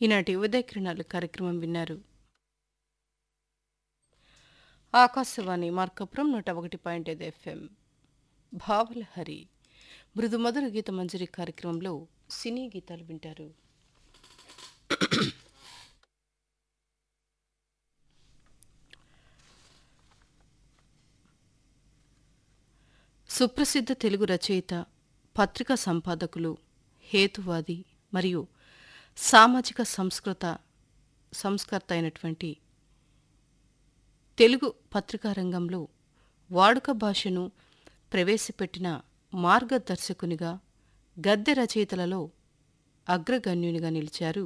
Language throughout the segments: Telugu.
ఈనాటి ఉదయకిరణాలు కార్యక్రమం విన్నారు ఆకాశవాణి మార్కపురం నూట ఒకటి పాయింట్ ఐదు ఎఫ్ఎం భావల హరి మృదు మధుర గీత మంజరి కార్యక్రమంలో సినీ గీతాలు వింటారు సుప్రసిద్ధ తెలుగు రచయిత పత్రికా సంపాదకులు హేతువాది మరియు సామాజిక సంస్కృత సంస్కర్త అయినటువంటి తెలుగు పత్రికా రంగంలో వాడుక భాషను ప్రవేశపెట్టిన మార్గదర్శకునిగా గద్దె రచయితలలో అగ్రగణ్యునిగా నిలిచారు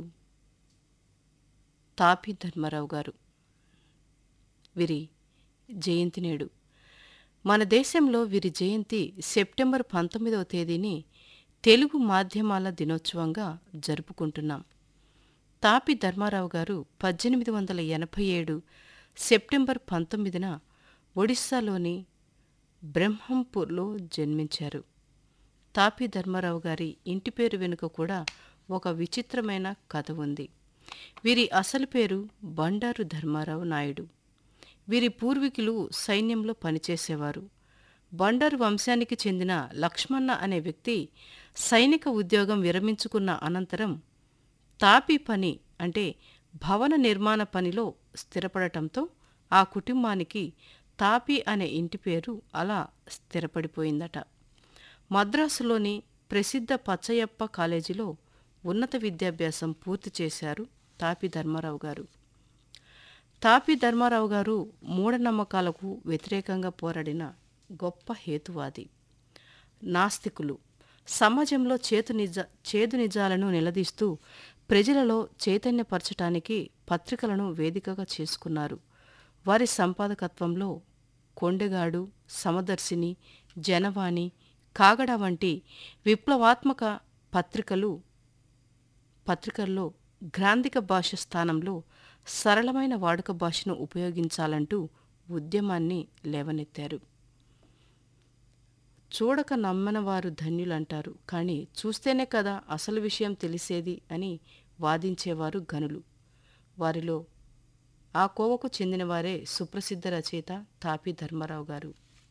తాపి ధర్మారావు గారు వీరి జయంతి నేడు మన దేశంలో వీరి జయంతి సెప్టెంబర్ పంతొమ్మిదవ తేదీని తెలుగు మాధ్యమాల దినోత్సవంగా జరుపుకుంటున్నాం తాపి ధర్మారావు గారు పద్దెనిమిది వందల ఎనభై ఏడు సెప్టెంబర్ పంతొమ్మిదిన ఒడిస్సాలోని బ్రహ్మంపూర్లో జన్మించారు తాపి ధర్మారావు గారి ఇంటి పేరు వెనుక కూడా ఒక విచిత్రమైన కథ ఉంది వీరి అసలు పేరు బండారు ధర్మారావు నాయుడు వీరి పూర్వీకులు సైన్యంలో పనిచేసేవారు బండారు వంశానికి చెందిన లక్ష్మణ అనే వ్యక్తి సైనిక ఉద్యోగం విరమించుకున్న అనంతరం తాపీ పని అంటే భవన నిర్మాణ పనిలో స్థిరపడటంతో ఆ కుటుంబానికి తాపీ అనే ఇంటి పేరు అలా స్థిరపడిపోయిందట మద్రాసులోని ప్రసిద్ధ పచ్చయ్యప్ప కాలేజీలో ఉన్నత విద్యాభ్యాసం పూర్తి చేశారు తాపి ధర్మారావు గారు తాపి ధర్మారావు గారు మూఢనమ్మకాలకు వ్యతిరేకంగా పోరాడిన గొప్ప హేతువాది నాస్తికులు సమాజంలో చేతు నిజ చేదు నిజాలను నిలదీస్తూ ప్రజలలో చైతన్యపరచటానికి పత్రికలను వేదికగా చేసుకున్నారు వారి సంపాదకత్వంలో కొండెగాడు సమదర్శిని జనవాణి కాగడ వంటి విప్లవాత్మక పత్రికలు పత్రికల్లో గ్రాంధిక భాష స్థానంలో సరళమైన వాడుక భాషను ఉపయోగించాలంటూ ఉద్యమాన్ని లేవనెత్తారు చూడక నమ్మనవారు ధన్యులంటారు కానీ చూస్తేనే కదా అసలు విషయం తెలిసేది అని వాదించేవారు గనులు వారిలో ఆ కోవకు చెందినవారే సుప్రసిద్ధ రచయిత తాపి ధర్మారావు గారు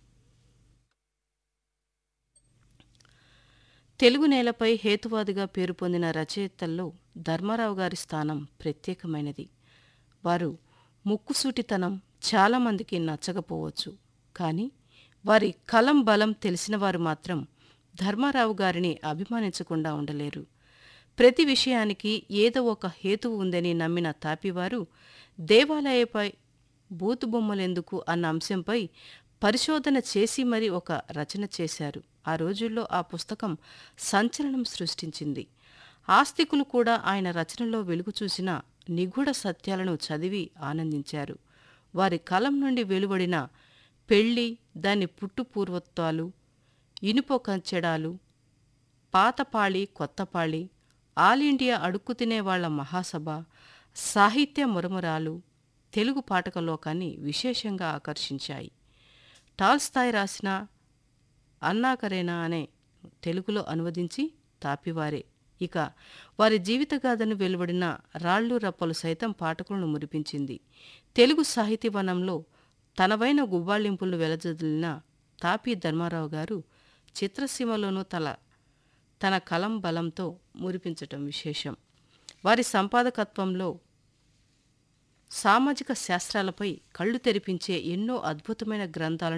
తెలుగు నేలపై హేతువాదిగా పేరు పొందిన రచయితల్లో ధర్మారావు గారి స్థానం ప్రత్యేకమైనది వారు ముక్కుసూటితనం చాలామందికి నచ్చకపోవచ్చు కానీ వారి కలం బలం తెలిసినవారు మాత్రం ధర్మారావు గారిని అభిమానించకుండా ఉండలేరు ప్రతి విషయానికి ఏదో ఒక హేతువు ఉందని నమ్మిన తాపివారు దేవాలయపై బూతుబొమ్మలెందుకు అన్న అంశంపై పరిశోధన చేసి మరీ ఒక రచన చేశారు ఆ రోజుల్లో ఆ పుస్తకం సంచలనం సృష్టించింది ఆస్తికులు కూడా ఆయన రచనలో వెలుగు చూసిన నిగూఢ సత్యాలను చదివి ఆనందించారు వారి కలం నుండి వెలువడిన పెళ్లి దాని పుట్టుపూర్వత్వాలు ఇనుప కంచెడాలు పాతపాళి కొత్తపాళి ఆల్ ఇండియా అడుక్కు తినేవాళ్ల మహాసభ సాహిత్య మురమురాలు తెలుగు పాఠక లోకాన్ని విశేషంగా ఆకర్షించాయి టాల్స్థాయ్ రాసిన అన్నాకరేనా అనే తెలుగులో అనువదించి తాపివారే ఇక వారి జీవితగాథను వెలువడిన రాళ్ళు రప్పలు సైతం పాఠకులను మురిపించింది తెలుగు సాహితీవనంలో తనవైన గువ్వాళింపులు వెలజదిలిన తాపి ధర్మారావు గారు చిత్రసీమలోనూ తల తన కలం బలంతో మురిపించటం విశేషం వారి సంపాదకత్వంలో సామాజిక శాస్త్రాలపై కళ్ళు తెరిపించే ఎన్నో అద్భుతమైన గ్రంథాలను